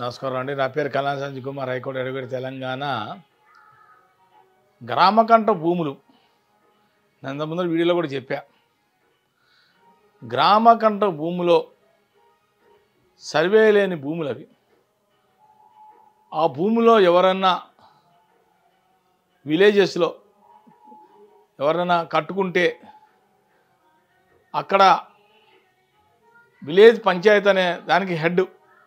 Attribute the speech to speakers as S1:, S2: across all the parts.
S1: నమస్కారం అండి నా పేరు కళ్యాణ్ సంజయ్ కుమార్ హైకోర్టు అడ్వకేట్ తెలంగాణ గ్రామకంఠ భూములు నేను ముందు వీడియోలో కూడా చెప్పా గ్రామకంఠ భూములో సర్వే లేని భూములు అవి ఆ భూమిలో ఎవరన్నా విలేజెస్లో ఎవరైనా కట్టుకుంటే అక్కడ విలేజ్ పంచాయత్ అనే దానికి హెడ్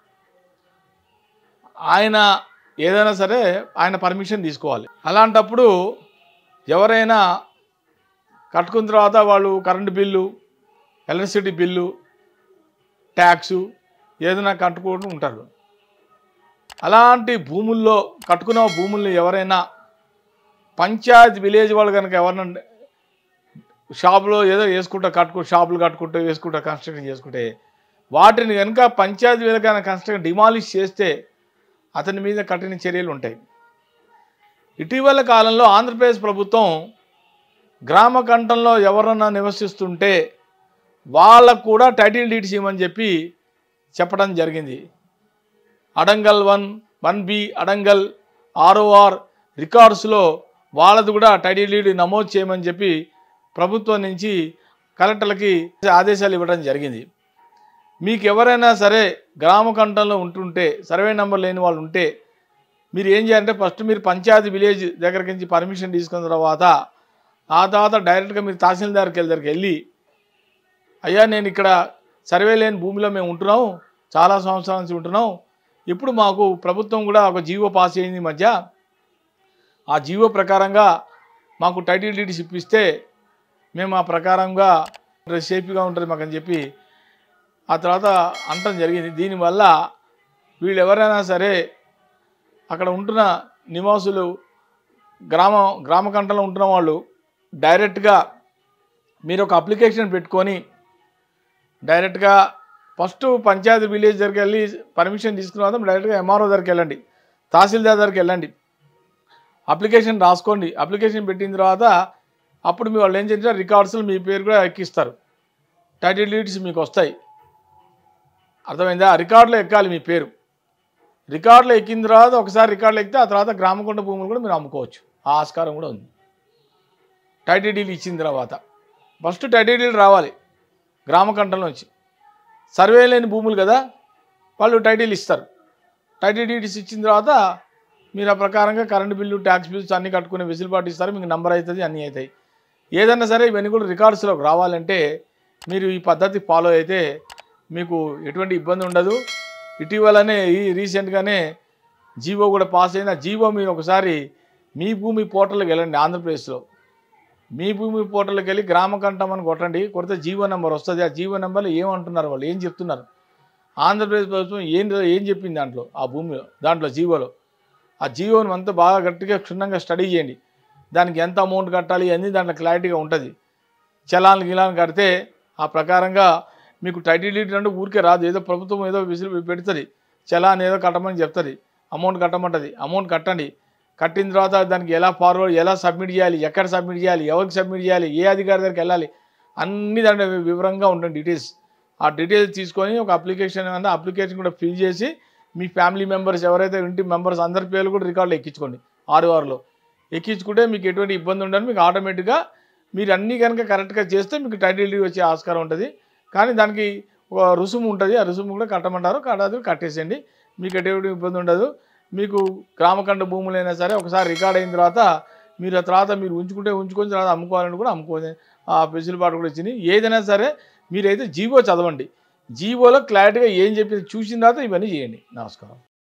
S1: ఆయన ఏదైనా సరే ఆయన పర్మిషన్ తీసుకోవాలి అలాంటప్పుడు ఎవరైనా కట్టుకున్న తర్వాత వాళ్ళు current bill electricity bill tax ఏదైనా కట్టుకుంటూ ఉంటారు అలాంటి భూముల్లో కట్టుకున్న భూముల్ని ఎవరైనా పంచాయత్ విలేజ్ వాళ్ళు కనుక ఎవరైనా షాపులో ఏదో వేసుకుంటా కట్టుకు షాపులు కట్టుకుంటూ వేసుకుంటా కన్స్ట్రక్షన్ చేసుకుంటే వాటిని కనుక పంచాయతీ మీద కనుక కన్స్ట్రక్షన్ డిమాలిష్ చేస్తే అతని మీద కఠిన చర్యలు ఉంటాయి ఇటీవల కాలంలో ఆంధ్రప్రదేశ్ ప్రభుత్వం గ్రామ కంఠంలో ఎవరన్నా నివసిస్తుంటే వాళ్ళకు కూడా టైటిల్ డీడ్స్ ఇవ్వమని చెప్పి చెప్పడం జరిగింది adangal one one B adangal ROR రికార్డ్స్లో వాళ్ళది కూడా టైటిల్ డీడ్ నమోదు చేయమని చెప్పి ప్రభుత్వం నుంచి కలెక్టర్లకి ఆదేశాలు ఇవ్వడం జరిగింది మీకు ఎవరైనా సరే గ్రామ కంఠంలో ఉంటుంటే సర్వే నెంబర్ లేని వాళ్ళు ఉంటే మీరు ఏం చేయాలంటే ఫస్ట్ మీరు పంచాయతీ విలేజ్ దగ్గరికి నుంచి పర్మిషన్ తీసుకున్న తర్వాత ఆ తర్వాత డైరెక్ట్గా మీరు తహసీల్దార్కి దగ్గరికి వెళ్ళి అయ్యా నేను ఇక్కడ సర్వే లేని భూమిలో మేము ఉంటున్నాం చాలా సంవత్సరాల నుంచి ఉంటున్నాం ఇప్పుడు మాకు ప్రభుత్వం కూడా ఒక జీవో పాస్ అయింది ఈ మధ్య ఆ జీవో ప్రకారంగా మాకు టైటిల్ డీడీస్ ఇప్పిస్తే మేము ఆ ప్రకారంగా సేఫ్గా ఉంటుంది మాకు అని చెప్పి ఆ తర్వాత అంటం జరిగింది దీనివల్ల వీళ్ళు ఎవరైనా సరే అక్కడ ఉంటున్న నివాసులు గ్రామ గ్రామ కంటలో ఉంటున్న వాళ్ళు డైరెక్ట్గా మీరు ఒక అప్లికేషన్ పెట్టుకొని డైరెక్ట్గా ఫస్ట్ పంచాయతీ విలేజ్ దగ్గరికి వెళ్ళి పర్మిషన్ తీసుకున్న తర్వాత డైరెక్ట్గా ఎంఆర్ఓ దగ్గరికి వెళ్ళండి తహసీల్దార్ దగ్గరికి వెళ్ళండి అప్లికేషన్ రాసుకోండి అప్లికేషన్ పెట్టిన తర్వాత అప్పుడు మీ వాళ్ళు ఏం చేస్తారు రికార్డ్స్లో మీ పేరు కూడా ఎక్కిస్తారు టైటిల్ డీడ్స్ మీకు వస్తాయి అర్థమైందా రికార్డులో ఎక్కాలి మీ పేరు రికార్డులో ఎక్కిన తర్వాత ఒకసారి రికార్డులో ఎక్కితే ఆ తర్వాత గ్రామకొండ భూములు కూడా మీరు అమ్ముకోవచ్చు ఆ ఆస్కారం కూడా ఉంది టైటిల్ డీల్ ఇచ్చిన తర్వాత ఫస్ట్ టైటిల్ డీల్ రావాలి గ్రామకంఠంలోంచి సర్వే లేని భూములు కదా వాళ్ళు టైటిల్ ఇస్తారు టైటిల్ డీడ్స్ ఇచ్చిన తర్వాత మీరు ఆ ప్రకారంగా కరెంటు బిల్లు ట్యాక్స్ బిల్స్ అన్నీ కట్టుకునే వెసులుబాటు ఇస్తారు మీకు నంబర్ అవుతుంది అన్నీ అవుతాయి ఏదైనా సరే ఇవన్నీ కూడా రికార్డ్స్లోకి రావాలంటే మీరు ఈ పద్ధతి ఫాలో అయితే మీకు ఎటువంటి ఇబ్బంది ఉండదు ఇటీవలనే ఈ రీసెంట్గానే జీవో కూడా పాస్ అయిన జీవో మీరు ఒకసారి మీ భూమి పోర్టల్కి వెళ్ళండి ఆంధ్రప్రదేశ్లో మీ భూమి పోర్టల్కి వెళ్ళి గ్రామ కంఠం అని కొట్టండి కొడితే జీవో నెంబర్ వస్తుంది ఆ జీవో నెంబర్లో ఏమంటున్నారు వాళ్ళు ఏం చెప్తున్నారు ఆంధ్రప్రదేశ్ ప్రభుత్వం ఏం ఏం చెప్పింది దాంట్లో ఆ భూమిలో దాంట్లో జీవోలో ఆ జీవోని అంతా బాగా గట్టిగా క్షుణ్ణంగా స్టడీ చేయండి దానికి ఎంత అమౌంట్ కట్టాలి అన్నీ దాంట్లో క్లారిటీగా ఉంటుంది చలాన్ గిలాన్ కడితే ఆ ప్రకారంగా మీకు టైటిల్ డీడ్ అంటే ఊరికే రాదు ఏదో ప్రభుత్వం ఏదో విసులు పెడుతుంది చలాన్ ఏదో కట్టమని చెప్తుంది అమౌంట్ కట్టమంటుంది అమౌంట్ కట్టండి కట్టిన తర్వాత దానికి ఎలా ఫార్వర్డ్ ఎలా సబ్మిట్ చేయాలి ఎక్కడ సబ్మిట్ చేయాలి ఎవరికి సబ్మిట్ చేయాలి ఏ అధికారి దగ్గరికి వెళ్ళాలి అన్ని దాంట్లో వివరంగా ఉంటుంది డీటెయిల్స్ ఆ డీటెయిల్స్ తీసుకొని ఒక అప్లికేషన్ అన్న అప్లికేషన్ కూడా ఫిల్ చేసి మీ ఫ్యామిలీ మెంబర్స్ ఎవరైతే ఇంటి మెంబర్స్ అందరి పేర్లు కూడా రికార్డులో ఎక్కించుకోండి ఆరు ఆరులో ఎక్కించుకుంటే మీకు ఎటువంటి ఇబ్బంది ఉండదు మీకు ఆటోమేటిక్గా మీరు అన్నీ కనుక కరెక్ట్గా చేస్తే మీకు టైటిల్ డీడ్ వచ్చే ఆస్కారం ఉంటుంది కానీ దానికి ఒక రుసుము ఉంటుంది ఆ రుసుము కూడా కట్టమంటారు కట్టదు కట్టేసేయండి మీకు ఎటువంటి ఇబ్బంది ఉండదు మీకు గ్రామకండ భూములైనా సరే ఒకసారి రికార్డ్ అయిన తర్వాత మీరు ఆ తర్వాత మీరు ఉంచుకుంటే ఉంచుకొని తర్వాత అమ్ముకోవాలని కూడా అమ్ముకోవాలి ఆ వెసులుబాటు కూడా ఇచ్చింది ఏదైనా సరే మీరైతే జీవో చదవండి జీవోలో క్లారిటీగా ఏం చెప్పింది చూసిన తర్వాత ఇవన్నీ చేయండి నమస్కారం